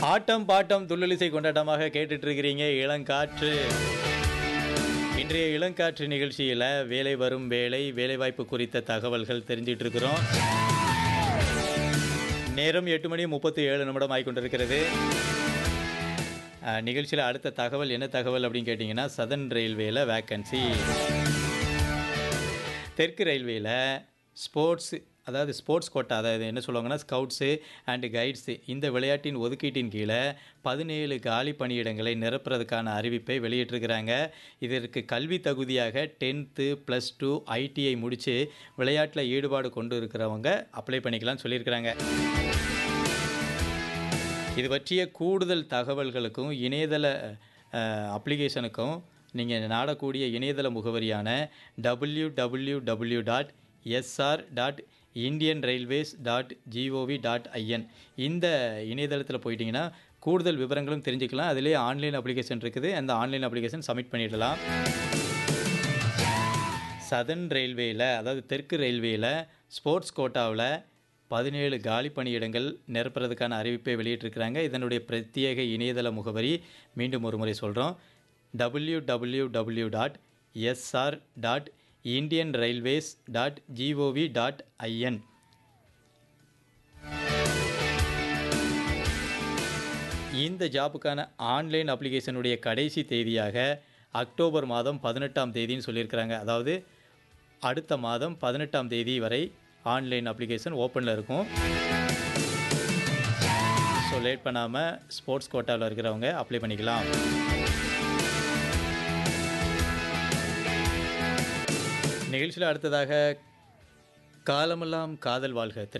ஆட்டம் bottom துள்ளலிசை கொண்டாட்டமாக கேட்டுட்டு இருக்கிறீங்க இளங்காற்று இன்றைய இளங்காற்று நிகழ்ச்சியில் வேலை வரும் வேலை வேலைவாய்ப்பு குறித்த தகவல்கள் தெரிஞ்சிட்டு இருக்கிறோம் நேரம் எட்டு மணி முப்பத்தி ஏழு நிமிடம் ஆகிக்கொண்டிருக்கிறது நிகழ்ச்சியில் அடுத்த தகவல் என்ன தகவல் அப்படின்னு கேட்டிங்கன்னா சதன் ரயில்வேல வேக்கன்சி தெற்கு ரயில்வேல ஸ்போர்ட்ஸ் அதாவது ஸ்போர்ட்ஸ் கோட்டா அதாவது என்ன சொல்லுவாங்கன்னா ஸ்கவுட்ஸு அண்டு கைட்ஸு இந்த விளையாட்டின் ஒதுக்கீட்டின் கீழே பதினேழு காலி பணியிடங்களை நிரப்புறதுக்கான அறிவிப்பை வெளியிட்டிருக்கிறாங்க இதற்கு கல்வி தகுதியாக டென்த்து ப்ளஸ் டூ ஐடிஐ முடித்து விளையாட்டில் ஈடுபாடு கொண்டு இருக்கிறவங்க அப்ளை பண்ணிக்கலாம்னு சொல்லியிருக்கிறாங்க இது பற்றிய கூடுதல் தகவல்களுக்கும் இணையதள அப்ளிகேஷனுக்கும் நீங்கள் நாடக்கூடிய இணையதள முகவரியான W W W dot SR dot Indian railways dot GOV dot IN இந்த இணையதளத்தில் போயிட்டீங்கன்னா கூடுதல் விவரங்களும் தெரிஞ்சுக்கலாம் அதிலே ஆன்லைன் அப்ளிகேஷன் இருக்குது அந்த ஆன்லைன் அப்ளிகேஷன் சப்மிட் பண்ணிடலாம் சதன் ரயில்வேயில் அதாவது தெற்கு ரயில்வேயில் ஸ்போர்ட்ஸ் கோட்டாவில் பதினேழு காலி பணியிடங்கள் நிரப்புறதுக்கான அறிவிப்பை வெளியிட்டிருக்கிறாங்க இதனுடைய பிரத்யேக இணையதள முகவரி மீண்டும் ஒரு முறை சொல்கிறோம் W W W dot SR dot Indian railways dot GOV dot IN இந்த ஜாபுக்கான ஆன்லைன் அப்ளிகேஷனுடைய கடைசி தேதியாக அக்டோபர் மாதம் பதினெட்டாம் தேதின்னு சொல்லியிருக்கிறாங்க அதாவது அடுத்த மாதம் பதினெட்டாம் தேதி வரை ஆன்லைன் அப்ளிகேஷன் ஓப்பனில் இருக்கும் ஸோ லேட் பண்ணாமல் ஸ்போர்ட்ஸ் கோட்டாவில் இருக்கிறவங்க அப்ளை பண்ணிக்கலாம் நிகழ்ச்சியில் அடுத்ததாக காலமெல்லாம் காதல் வாழ்க